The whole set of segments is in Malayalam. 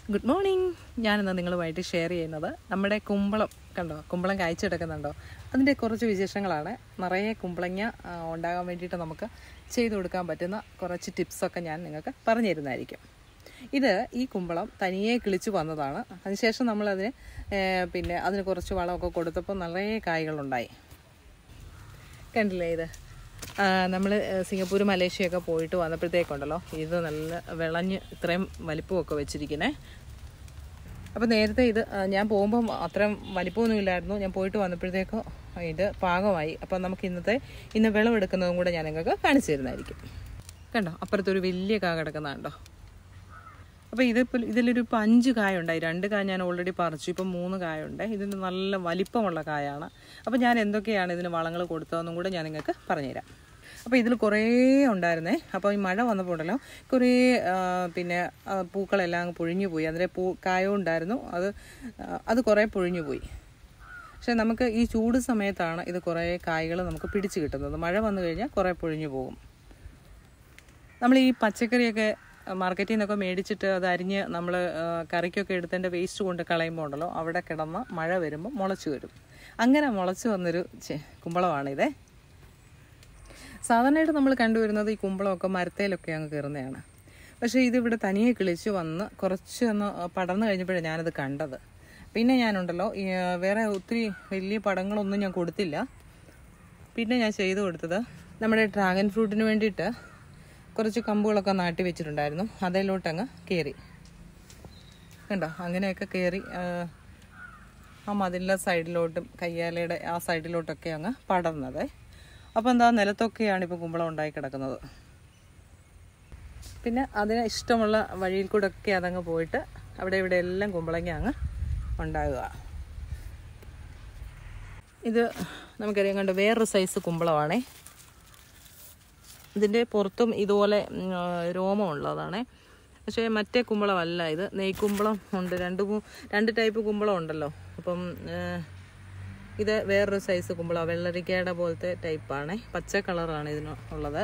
ഗുഡ് മോർണിംഗ് ഞാനിന്ന് നിങ്ങളുമായിട്ട് ഷെയർ ചെയ്യുന്നത് നമ്മുടെ കുമ്പളം കണ്ടോ കുമ്പളം കായ്ച്ചെടുക്കുന്നുണ്ടോ അതിൻ്റെ കുറച്ച് വിശേഷങ്ങളാണ് നിറയെ കുമ്പളങ്ങ ആ, ഉണ്ടാകാൻ വേണ്ടിയിട്ട് നമുക്ക് ചെയ്തു കൊടുക്കാൻ പറ്റുന്ന കുറച്ച് ടിപ്സൊക്കെ ഞാൻ നിങ്ങൾക്ക് പറഞ്ഞു തരുന്നതായിരിക്കും ഇത് ഈ കുമ്പളം തനിയെ കിളിച്ചു വന്നതാണ് അതിനുശേഷം നമ്മളതിന് ഏ, പിന്നെ അതിന് കുറച്ച് വളമൊക്കെ കൊടുത്തപ്പോൾ നിറയെ കായ്കളുണ്ടായി കണ്ടില്ലേ ഇത് നമ്മൾ സിംഗപ്പൂർ മലേഷ്യയൊക്കെ പോയിട്ട് വന്നപ്പോഴത്തേക്കുണ്ടല്ലോ ഇത് നല്ല വിളഞ്ഞ് ഇത്രയും വലിപ്പമൊക്കെ വെച്ചിരിക്കുന്നത് അപ്പോൾ നേരത്തെ ഇത് ആ, ഞാൻ പോകുമ്പം അത്രയും വലിപ്പമൊന്നും ഇല്ലായിരുന്നു ഞാൻ പോയിട്ട് വന്നപ്പോഴത്തേക്ക് ഇത് പാകമായി അപ്പോൾ നമുക്ക് ഇന്നത്തെ ഇന്ന് വിളവെടുക്കുന്നതും കൂടെ ഞാൻ നിങ്ങൾക്ക് കാണിച്ചു തരുന്നതായിരിക്കും കണ്ടോ അപ്പുറത്തൊരു വലിയ കാ കിടക്കുന്നതുണ്ടോ അപ്പോൾ ഇതിപ്പോൾ ഇതിലൊരു ഇപ്പം അഞ്ച് കായ ഉണ്ടായി രണ്ട് കായ ഞാൻ ഓൾറെഡി പറിച്ചു ഇപ്പം മൂന്ന് കായ ഉണ്ട് ഇതിന് നല്ല വലിപ്പമുള്ള കായാണ് അപ്പോൾ ഞാൻ എന്തൊക്കെയാണ് ഇതിന് വളങ്ങൾ കൊടുത്തതെന്നും കൂടെ ഞാൻ നിങ്ങൾക്ക് പറഞ്ഞുതരാം അപ്പോൾ ഇതിൽ കുറേ ഉണ്ടായിരുന്നേ അപ്പോൾ ഈ മഴ വന്നപ്പോൾ ഉണ്ടല്ലോ കുറേ ആ, പിന്നെ ആ, പൂക്കളെല്ലാം അങ്ങ് പൊഴിഞ്ഞു പോയി അതിൻ്റെ പൂ കായവും ഉണ്ടായിരുന്നു അത് ആ, അത് കുറേ പൊഴിഞ്ഞു പോയി പക്ഷേ നമുക്ക് ഈ ചൂട് സമയത്താണ് ഇത് കുറേ കായ്കൾ നമുക്ക് പിടിച്ച് കിട്ടുന്നത് മഴ വന്നു കഴിഞ്ഞാൽ കുറേ പൊഴിഞ്ഞു പോകും നമ്മൾ ഈ പച്ചക്കറിയൊക്കെ മാർക്കറ്റിൽ നിന്നൊക്കെ മേടിച്ചിട്ട് അത് അരിഞ്ഞ് നമ്മൾ കറിക്കൊക്കെ എടുത്തതിൻ്റെ വേസ്റ്റ് കൊണ്ട് കളയുമ്പോൾ ഉണ്ടല്ലോ അവിടെ കിടന്ന് മഴ വരുമ്പോൾ മുളച്ച് വരും അങ്ങനെ മുളച്ച് വന്നൊരു ചെ- കുമ്പളമാണിതേ സാധാരണയായിട്ട് നമ്മൾ കണ്ടുവരുന്നത് ഈ കുമ്പളമൊക്കെ മരത്തേലൊക്കെ അങ്ങ് കയറുന്നതാണ് പക്ഷേ ഇതിവിടെ തനിയെ കിളിച്ച് വന്ന് കുറച്ച് ഒന്ന് പടർന്നു കഴിഞ്ഞപ്പോഴാണ് ഞാനത് കണ്ടത് പിന്നെ ഞാനുണ്ടല്ലോ ഈ, ആ, വേറെ ഒത്തിരി വലിയ പടങ്ങളൊന്നും ഞാൻ കൊടുത്തില്ല പിന്നെ ഞാൻ ചെയ്തു കൊടുത്തത് നമ്മുടെ ഡ്രാഗൺ ഫ്രൂട്ടിന് വേണ്ടിയിട്ട് കുറച്ച് കമ്പുകളൊക്കെ നാട്ടി വെച്ചിട്ടുണ്ടായിരുന്നു അതിലോട്ടങ്ങ് കയറി കണ്ടോ അങ്ങനെയൊക്കെ കയറി ആ, ആ മതിലിൻ്റെ സൈഡിലോട്ടും കയ്യാലയുടെ ആ സൈഡിലോട്ടൊക്കെ അങ്ങ് പടർന്നത് അപ്പോൾ എന്താ നിലത്തൊക്കെയാണ് ഇപ്പോൾ കുമ്പളം ഉണ്ടായി കിടക്കുന്നത് പിന്നെ അതിന് ഇഷ്ടമുള്ള വഴിയിൽ കൂടെ ഒക്കെ അതങ്ങ് പോയിട്ട് അവിടെ ഇവിടെ എല്ലാം കുമ്പളങ്ങ അങ്ങ് ഉണ്ടാകുക ഇത് നമുക്കറിയാം കണ്ടോ വേറൊരു സൈസ് കുമ്പളമാണേ ഇതിൻ്റെ പുറത്തും ഇതുപോലെ ഉം, ആ, രോമമുള്ളതാണേ പക്ഷേ മറ്റേ കുമ്പളമല്ല ഇത് നെയ്ക്കുമ്പളം ഉണ്ട് രണ്ട് കു- രണ്ട് ടൈപ്പ് കുമ്പളം ഉണ്ടല്ലോ അപ്പം ആ, ഇത് വേറൊരു സൈസ് കുമ്പളം വെള്ളരിക്കയുടെ പോലത്തെ ടൈപ്പാണ് പച്ച കളറാണ് ഇതിന് ഉള്ളത്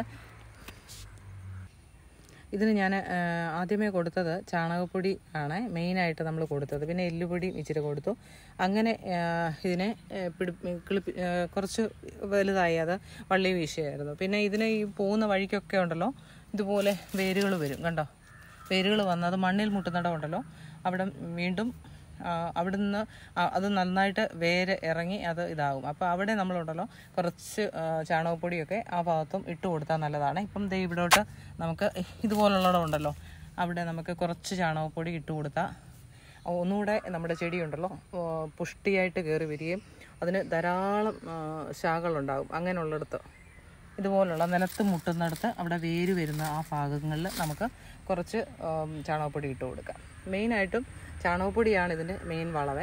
ഇതിന് ഞാൻ ആദ്യമേ കൊടുത്തത് ചാണകപ്പൊടി ആണ് മെയിനായിട്ട് നമ്മൾ കൊടുത്തത് പിന്നെ എല്ലുപൊടി ഇച്ചിരി കൊടുത്തു അങ്ങനെ ആ, ഇതിനെ ആ, പിടി കിളിപ്പി ആ, കുറച്ച് വലുതായി അത് വള്ളി വീശിയായിരുന്നു പിന്നെ ഇതിന് ഈ പോകുന്ന വഴിക്കൊക്കെ ഉണ്ടല്ലോ ഇതുപോലെ വേരുകൾ വരും കണ്ടോ വേരുകൾ വന്ന് അത് മണ്ണിൽ മുട്ടുന്നിടം ഉണ്ടല്ലോ അവിടെ വീണ്ടും ആ, അവിടുന്ന് ആ- അത് നന്നായിട്ട് വേര് ഇറങ്ങി അത് ഇതാകും അപ്പോൾ അവിടെ നമ്മളുണ്ടല്ലോ കുറച്ച് ആ, ചാണകപ്പൊടിയൊക്കെ ആ ഭാഗത്തും ഇട്ട് കൊടുത്താൽ നല്ലതാണ് ഇപ്പം ദേ ഇവിടോട്ട് നമുക്ക് ഇതുപോലുള്ളടം ഉണ്ടല്ലോ അവിടെ നമുക്ക് കുറച്ച് ചാണകപ്പൊടി ഇട്ട് കൊടുത്താൽ ഒന്നുകൂടെ നമ്മുടെ ചെടിയുണ്ടല്ലോ ആ, പുഷ്ടിയായിട്ട് കയറി വരികയും അതിന് ധാരാളം ആ, ശാഖകളുണ്ടാകും അങ്ങനെയുള്ളിടത്ത് ഇതുപോലുള്ള നിലത്ത് മുട്ടുന്നിടത്ത് അവിടെ വേര് വരുന്ന ആ ഭാഗങ്ങളിൽ നമുക്ക് കുറച്ച് ആം, ചാണകപ്പൊടി ഇട്ട് കൊടുക്കാം മെയിനായിട്ടും ചാണകപ്പൊടിയാണ് ഇതിൻ്റെ മെയിൻ വളമേ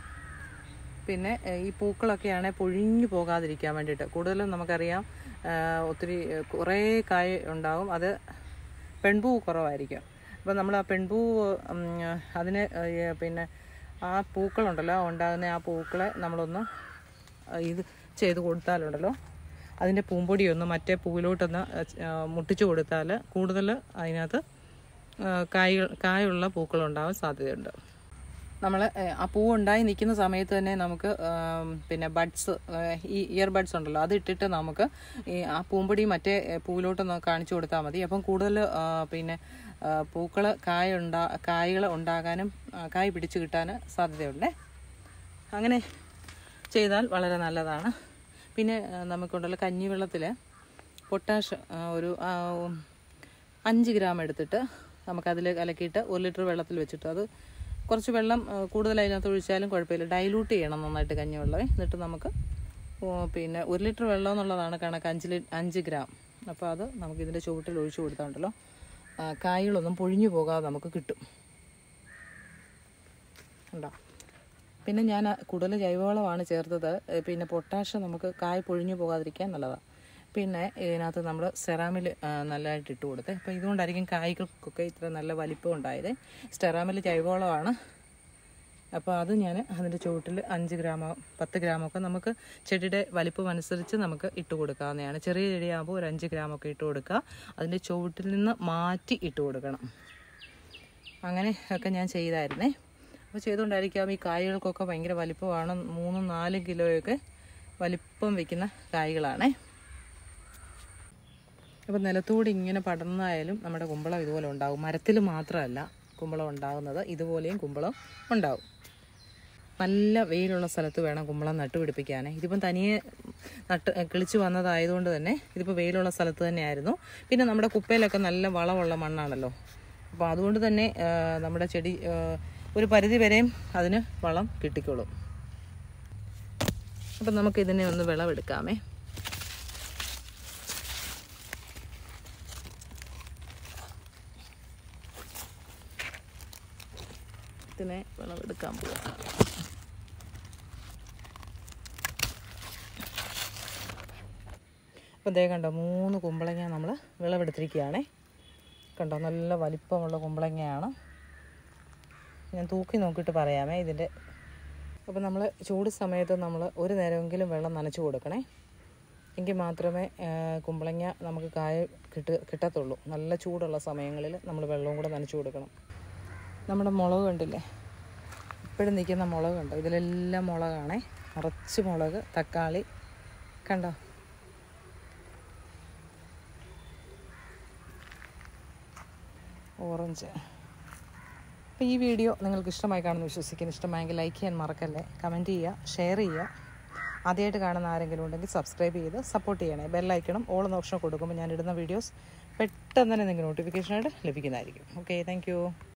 പിന്നെ ഏഹ്, ഈ പൂക്കളൊക്കെയാണ് പൊഴിഞ്ഞു പോകാതിരിക്കാൻ വേണ്ടിയിട്ട് കൂടുതലും നമുക്കറിയാം ആഹ്, ഒത്തിരി ഏഹ്, കുറേ കായ ഉണ്ടാവും അത് പെൺപൂ കുറവായിരിക്കും അപ്പോൾ നമ്മൾ ആ പെൺപൂ ഉം, അതിന് ഏഹ്, പിന്നെ ആ പൂക്കളുണ്ടല്ലോ ഉണ്ടാകുന്ന ആ പൂക്കളെ നമ്മളൊന്ന് ആ, ഇത് ചെയ്ത് കൊടുത്താലുണ്ടല്ലോ അതിൻ്റെ പൂമ്പൊടിയൊന്ന് മറ്റേ പൂവിലോട്ടൊന്ന് ആ, മുട്ടിച്ചു കൊടുത്താൽ കൂടുതൽ അതിനകത്ത് ആ, കായകൾ കായുള്ള പൂക്കളുണ്ടാവാൻ സാധ്യതയുണ്ട് നമ്മൾ ആ പൂ ഉണ്ടായി നിൽക്കുന്ന സമയത്ത് തന്നെ നമുക്ക് ആം, പിന്നെ ബഡ്സ് ഈ ഇയർ ബഡ്സ് ഉണ്ടല്ലോ അത് ഇട്ടിട്ട് നമുക്ക് ഈ ആ പൂമ്പൊടി മറ്റേ പൂവിലോട്ടൊന്ന് കാണിച്ചു കൊടുത്താൽ മതി അപ്പം കൂടുതൽ ആ, പിന്നെ പൂക്കൾ കായ ഉണ്ടാ കായകൾ ഉണ്ടാകാനും ആ, കായ് പിടിച്ചു കിട്ടാൻ സാധ്യതയുണ്ടേ അങ്ങനെ ചെയ്താൽ വളരെ നല്ലതാണ് പിന്നെ ആ, നമുക്കുണ്ടല്ലോ കഞ്ഞിവെള്ളത്തിൽ പൊട്ടാഷ് ആ, ഒരു ആ, ഉം, അഞ്ച് ഗ്രാം എടുത്തിട്ട് നമുക്കതിൽ കലക്കിയിട്ട് ഒരു ലിറ്റർ വെള്ളത്തിൽ വെച്ചിട്ട് അത് കുറച്ച് വെള്ളം ആ, കൂടുതൽ അതിനകത്ത് ഒഴിച്ചാലും കുഴപ്പമില്ല ഡൈലൂട്ട് ചെയ്യണം നന്നായിട്ട് കഞ്ഞിവെള്ളമേ എന്നിട്ട് നമുക്ക് ഓ, പിന്നെ ഒരു ലിറ്റർ വെള്ളം എന്നുള്ളതാണ് കണക്ക് അഞ്ച് ലി അഞ്ച് ഗ്രാം അപ്പോൾ അത് നമുക്ക് ഇതിൻ്റെ ചുവട്ടിൽ ഒഴിച്ചു കൊടുത്താണ്ടല്ലോ ആ, കായ്കളൊന്നും പൊഴിഞ്ഞു പോകാതെ നമുക്ക് കിട്ടും ഉണ്ടോ പിന്നെ ഞാൻ കൂടുതൽ ജൈവവളമാണ് ചേർത്തത് ഏ, പിന്നെ പൊട്ടാഷ് നമുക്ക് കായ് പൊഴിഞ്ഞു പോകാതിരിക്കാൻ നല്ലതാണ് പിന്നെ ഇതിനകത്ത് നമ്മൾ സെറാമിൽ നല്ലതായിട്ട് ഇട്ട് കൊടുത്ത് അപ്പോൾ ഇതുകൊണ്ടായിരിക്കും കായ്കൾക്കൊക്കെ ഇത്ര നല്ല വലിപ്പം ഉണ്ടായത് സ്റ്റെറാമിൽ ജൈവവളമാണ് അപ്പോൾ അത് ഞാൻ അതിൻ്റെ ചുവട്ടിൽ അഞ്ച് ഗ്രാമോ പത്ത് ഗ്രാമോ ഒക്കെ നമുക്ക് ചെടിയുടെ വലിപ്പം അനുസരിച്ച് നമുക്ക് ഇട്ട് കൊടുക്കാവുന്നതാണ് ചെറിയ ചെടിയാകുമ്പോൾ ഒരു അഞ്ച് ഗ്രാമൊക്കെ ഇട്ട് കൊടുക്കുക അതിൻ്റെ ചുവട്ടിൽ നിന്ന് മാറ്റി ഇട്ട് കൊടുക്കണം അങ്ങനെ ഒക്കെ ഞാൻ ചെയ്തായിരുന്നേ അപ്പോൾ ചെയ്തുകൊണ്ടായിരിക്കാം ഈ കായ്കൾക്കൊക്കെ ഭയങ്കര വലിപ്പമാണ് മൂന്നും നാലും കിലോയൊക്കെ വലിപ്പം വെക്കുന്ന കായ്കളാണേ അപ്പോൾ നിലത്തൂടി ഇങ്ങനെ പടർന്നായാലും നമ്മുടെ കുമ്പളം ഇതുപോലെ ഉണ്ടാകും മരത്തിൽ മാത്രമല്ല കുമ്പളം ഉണ്ടാകുന്നത് ഇതുപോലെയും കുമ്പളം ഉണ്ടാവും നല്ല വെയിലുള്ള സ്ഥലത്ത് വേണം കുമ്പളം നട്ടുപിടിപ്പിക്കാൻ ഇതിപ്പം തനിയെ നട്ട് കിളിച്ച് വന്നതായതുകൊണ്ട് തന്നെ ഇതിപ്പോൾ വെയിലുള്ള സ്ഥലത്ത് തന്നെയായിരുന്നു പിന്നെ നമ്മുടെ കുപ്പയിലൊക്കെ നല്ല വളമുള്ള മണ്ണാണല്ലോ അപ്പോൾ അതുകൊണ്ട് തന്നെ ആ, നമ്മുടെ ചെടി ആ, ഒരു പരിധി വരെയും അതിന് വളം കിട്ടിക്കോളും അപ്പം നമുക്ക് ഇതിനെ ഒന്ന് വിളവെടുക്കാമേ ഇതിനെ വിളവെടുക്കാൻ പോവാം അപ്പോൾ ദേ കണ്ടോ മൂന്ന് കുമ്പളങ്ങ നമ്മൾ വിളവെടുത്തിരിക്കുകയാണേ കണ്ടോ നല്ല വലിപ്പമുള്ള കുമ്പളങ്ങയാണ് ഞാൻ തൂക്കി നോക്കിയിട്ട് പറയാമേ ഇതിൻ്റെ അപ്പോൾ നമ്മൾ ചൂട് സമയത്ത് നമ്മൾ ഒരു നേരമെങ്കിലും വെള്ളം നനച്ച് കൊടുക്കണേ എങ്കിൽ മാത്രമേ ആ, കുമ്പളങ്ങ നമുക്ക് കായ കിട്ട കിട്ടത്തുള്ളൂ നല്ല ചൂടുള്ള സമയങ്ങളിൽ നമ്മൾ വെള്ളവും കൂടെ നനച്ച് കൊടുക്കണം നമ്മുടെ മുളക് കണ്ടില്ലേ ഇപ്പോഴും നിൽക്കുന്ന മുളക് കണ്ടോ ഇതിലെല്ലാം മുളകാണേ നിറച്ച് മുളക് തക്കാളി കണ്ടോ ഓറഞ്ച് അപ്പോൾ ഈ വീഡിയോ നിങ്ങൾക്ക് ഇഷ്ടമായി കാണുമെന്ന് വിശ്വസിക്കുന്നു ഇഷ്ടമായെങ്കിൽ ലൈക്ക് ചെയ്യാൻ മറക്കല്ലേ കമൻറ്റ് ചെയ്യുക ഷെയർ ചെയ്യുക ആദ്യമായിട്ട് കാണുന്ന ആരെങ്കിലും ഉണ്ടെങ്കിൽ സബ്സ്ക്രൈബ് ചെയ്ത് സപ്പോർട്ട് ചെയ്യണേ ബെല്ലൈക്കണം ഓൾ എന്ന ഓപ്ഷൻ കൊടുക്കുമ്പോൾ ഞാൻ ഇടുന്ന വീഡിയോസ് പെട്ടെന്ന് തന്നെ നിങ്ങൾക്ക് നോട്ടിഫിക്കേഷനായിട്ട് ലഭിക്കുന്നതായിരിക്കും ഓക്കെ താങ്ക്